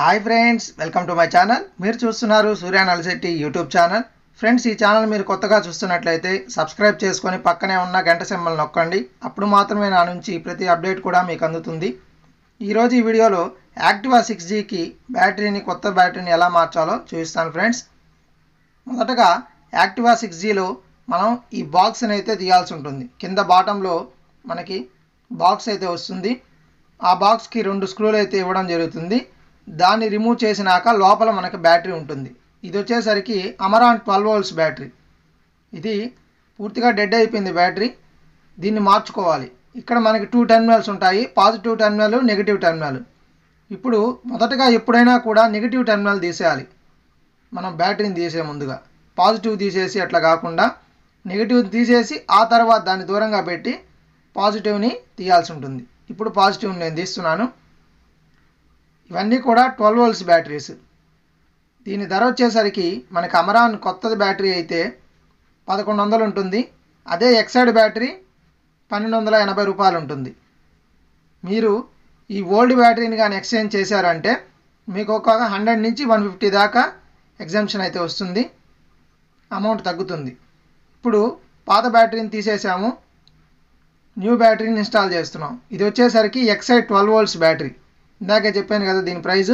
hi friends welcome to my channel మీరు చూస్తున్నారు Surya Nalashetti YouTube channel friends ఈ ఛానల్ మీరు కొత్తగా చూస్తున్నట్లయితే సబ్స్క్రైబ్ చేసుకొని పక్కనే ఉన్న గంట సింబల్ నొక్కండి అప్పుడు మాత్రమే నా నుంచి ప్రతి అప్డేట్ కూడా మీకు అందుతుంది ఈరోజు ఈ వీడియోలో యాక్టివా సిక్స్ జీకి బ్యాటరీని కొత్త బ్యాటరీని ఎలా మార్చాలో చూపిస్తాను ఫ్రెండ్స్ మొదటగా యాక్టివా సిక్స్ జీలో మనం ఈ బాక్స్ని అయితే తీయాల్సి ఉంటుంది కింద బాటంలో మనకి బాక్స్ అయితే వస్తుంది ఆ బాక్స్కి రెండు స్క్రూలు అయితే ఇవ్వడం జరుగుతుంది దాన్ని రిమూవ్ చేసినాక లోపల మనకి బ్యాటరీ ఉంటుంది ఇది వచ్చేసరికి అమరాన్ ట్వెల్వ్ వోల్ట్స్ బ్యాటరీ ఇది పూర్తిగా డెడ్ అయిపోయింది బ్యాటరీ దీన్ని మార్చుకోవాలి ఇక్కడ మనకి టూ టెర్మినల్స్ ఉంటాయి పాజిటివ్ టెర్మినల్ నెగిటివ్ టెర్మినల్ ఇప్పుడు మొదటగా ఎప్పుడైనా కూడా నెగిటివ్ టెర్మినల్ తీసేయాలి మనం బ్యాటరీని తీసే ముందుగా పాజిటివ్ తీసేసి అట్లా కాకుండా నెగిటివ్ తీసేసి ఆ తర్వాత దాన్ని దూరంగా పెట్టి పాజిటివ్ని తీయాల్సి ఉంటుంది ఇప్పుడు పాజిటివ్ నేను తీస్తున్నాను ఇవన్నీ కూడా ట్వెల్వ్ వోల్ట్స్ బ్యాటరీస్ దీని ధర వచ్చేసరికి మనకి అమరాన్ కొత్తది బ్యాటరీ అయితే పదకొండు వందలు ఉంటుంది అదే ఎక్సైడ్ బ్యాటరీ పన్నెండు వందల ఎనభై రూపాయలు ఉంటుంది మీరు ఈ ఓల్డ్ బ్యాటరీని కానీ ఎక్స్చేంజ్ చేశారంటే మీకు ఒక హండ్రెడ్ నుంచి వన్ ఫిఫ్టీ దాకా ఎగ్జామ్షన్ అయితే వస్తుంది అమౌంట్ తగ్గుతుంది ఇప్పుడు పాత బ్యాటరీని తీసేసాము న్యూ బ్యాటరీని ఇన్స్టాల్ చేస్తున్నాం ఇది వచ్చేసరికి ఎక్సైడ్ ట్వెల్వ్ వోల్ట్స్ బ్యాటరీ ఇందాకే చెప్పాను కదా దీని ప్రైజు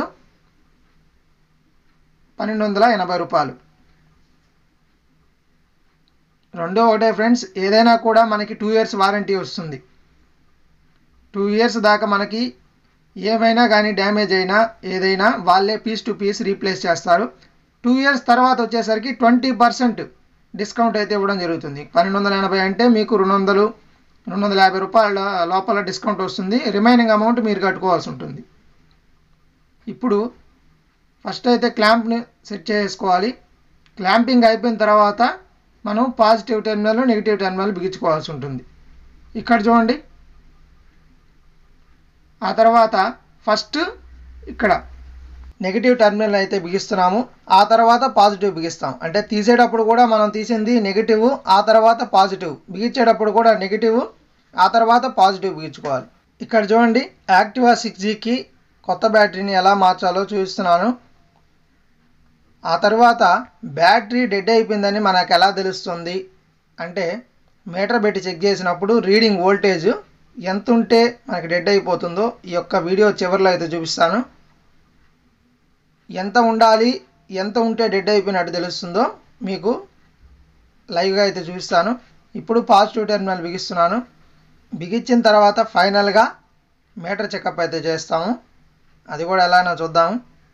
పన్నెండు వందల ఎనభై రూపాయలు రెండో ఒకటే ఫ్రెండ్స్ ఏదైనా కూడా మనకి టూ ఇయర్స్ వారంటీ వస్తుంది టూ ఇయర్స్ దాకా మనకి ఏమైనా కానీ డ్యామేజ్ అయినా ఏదైనా వాళ్ళే పీస్ టు పీస్ రీప్లేస్ చేస్తారు టూ ఇయర్స్ తర్వాత వచ్చేసరికి ట్వంటీ పర్సెంట్ డిస్కౌంట్ అయితే ఇవ్వడం జరుగుతుంది పన్నెండు వందల ఎనభై అంటే మీకు రెండు వందలు రెండు వందల యాభై రూపాయల లోపల డిస్కౌంట్ వస్తుంది రిమైనింగ్ అమౌంట్ మీరు కట్టుకోవాల్సి ఉంటుంది ఇప్పుడు ఫస్ట్ అయితే క్లాంప్ని సెట్ చేసుకోవాలి క్లాంపింగ్ అయిపోయిన తర్వాత మనం పాజిటివ్ టెర్మినల్ నెగిటివ్ టెర్మినల్ బిగించుకోవాల్సి ఉంటుంది ఇక్కడ చూడండి ఆ తర్వాత ఫస్ట్ ఇక్కడ నెగిటివ్ టెర్మినల్ అయితే బిగిస్తున్నాము ఆ తర్వాత పాజిటివ్ బిగిస్తాం అంటే తీసేటప్పుడు కూడా మనం తీసింది నెగిటివ్ ఆ తర్వాత పాజిటివ్ బిగించేటప్పుడు కూడా నెగిటివ్ ఆ తర్వాత పాజిటివ్ బిగించుకోవాలి ఇక్కడ చూడండి యాక్టివా సిక్స్ జీకి కొత్త బ్యాటరీని ఎలా మార్చాలో చూపిస్తున్నాను ఆ తర్వాత బ్యాటరీ డెడ్ అయిపోయిందని మనకు ఎలా తెలుస్తుంది అంటే మీటర్ పెట్టి చెక్ చేసినప్పుడు రీడింగ్ వోల్టేజ్ ఎంత ఉంటే మనకి డెడ్ అయిపోతుందో ఈ యొక్క వీడియో చివరిలో అయితే చూపిస్తాను ఎంత ఉండాలి ఎంత ఉంటే డెడ్ అయిపోయినట్టు తెలుస్తుందో మీకు లైవ్గా అయితే చూపిస్తాను ఇప్పుడు పాజిటివ్ టెర్మినల్ బిగిస్తున్నాను బిగించిన తర్వాత ఫైనల్గా మీటర్ చెకప్ అయితే చేస్తాము అది కూడా ఎలానో చూద్దాము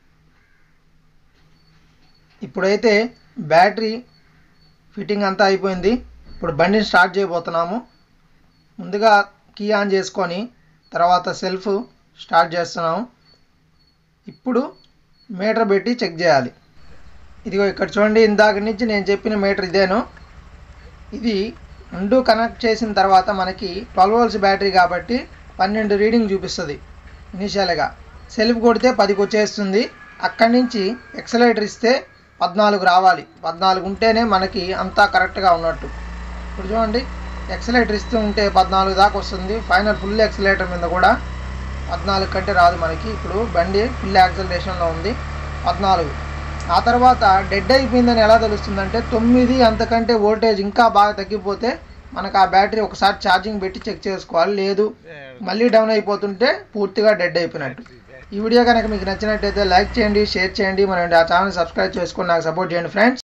ఇప్పుడైతే బ్యాటరీ ఫిట్టింగ్ అంతా అయిపోయింది ఇప్పుడు బండిని స్టార్ట్ చేయబోతున్నాము ముందుగా కీ ఆన్ చేసుకొని తర్వాత సెల్ఫ్ స్టార్ట్ చేస్తున్నాము ఇప్పుడు మీటర్ పెట్టి చెక్ చేయాలి ఇదిగో ఇక్కడ చూడండి ఇందాక నుంచి నేను చెప్పిన మీటర్ ఇదేను ఇది రెండు కనెక్ట్ చేసిన తర్వాత మనకి ట్వెల్వ్ వోల్స్ బ్యాటరీ కాబట్టి పన్నెండు రీడింగ్ చూపిస్తుంది ఇనిషియల్గా సెల్ఫ్ కొడితే పదికి వచ్చేస్తుంది అక్కడి నుంచి ఎక్సలేటర్ ఇస్తే పద్నాలుగు రావాలి పద్నాలుగు ఉంటేనే మనకి అంతా కరెక్ట్గా ఉన్నట్టు ఇప్పుడు చూడండి ఎక్సలేటర్ ఇస్తూ ఉంటే పద్నాలుగు దాకా వస్తుంది ఫైనల్ ఫుల్ ఎక్సలేటర్ మీద కూడా పద్నాలుగు కంటే రాదు మనకి ఇప్పుడు బండి ఫుల్ యాక్సలరేషన్లో ఉంది పద్నాలుగు ఆ తర్వాత డెడ్ అయిపోయిందని ఎలా తెలుస్తుందంటే తొమ్మిది అంతకంటే వోల్టేజ్ ఇంకా బాగా తగ్గిపోతే మనకు ఆ బ్యాటరీ ఒకసారి ఛార్జింగ్ పెట్టి చెక్ చేసుకోవాలి లేదు మళ్ళీ డౌన్ అయిపోతుంటే పూర్తిగా డెడ్ అయిపోయినట్టు ఈ వీడియో కనుక మీకు నచ్చినట్టయితే లైక్ చేయండి షేర్ చేయండి మన ఆ ఛానల్ సబ్స్క్రైబ్ చేసుకొని నాకు సపోర్ట్ చేయండి ఫ్రెండ్స్